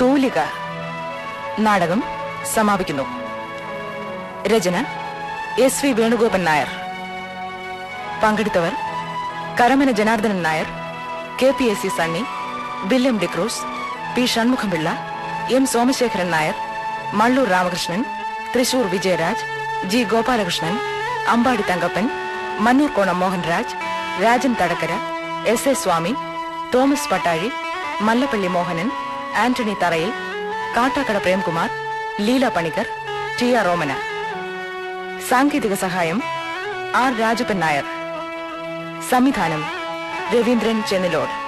തൂലിക നാടകം സമാപിക്കുന്നു രചന എസ് വി വേണുഗോപൻ നായർ പങ്കെടുത്തവർ Karamana Janardanan Nair K P S C Sunny William D'Cruz P Shanmugham Pillai M Somasekharan Nair Mallur Ramakrishnan Thrissur Vijayaraj G Gopalakrishnan Ambadi Thankappan Mannur Konam Mohanraj Rajan Thadakkara S A Swamy Thomas Pattazhi Mallappally Mohanan Antony Tharayil Kattakada Premkumar Leela Panicker T R Romana സാങ്കേതിക സഹായം ആർ രാജപ്പൻ നായർ സംവിധാനം രവീന്ദ്രൻ ചെന്നിലോട്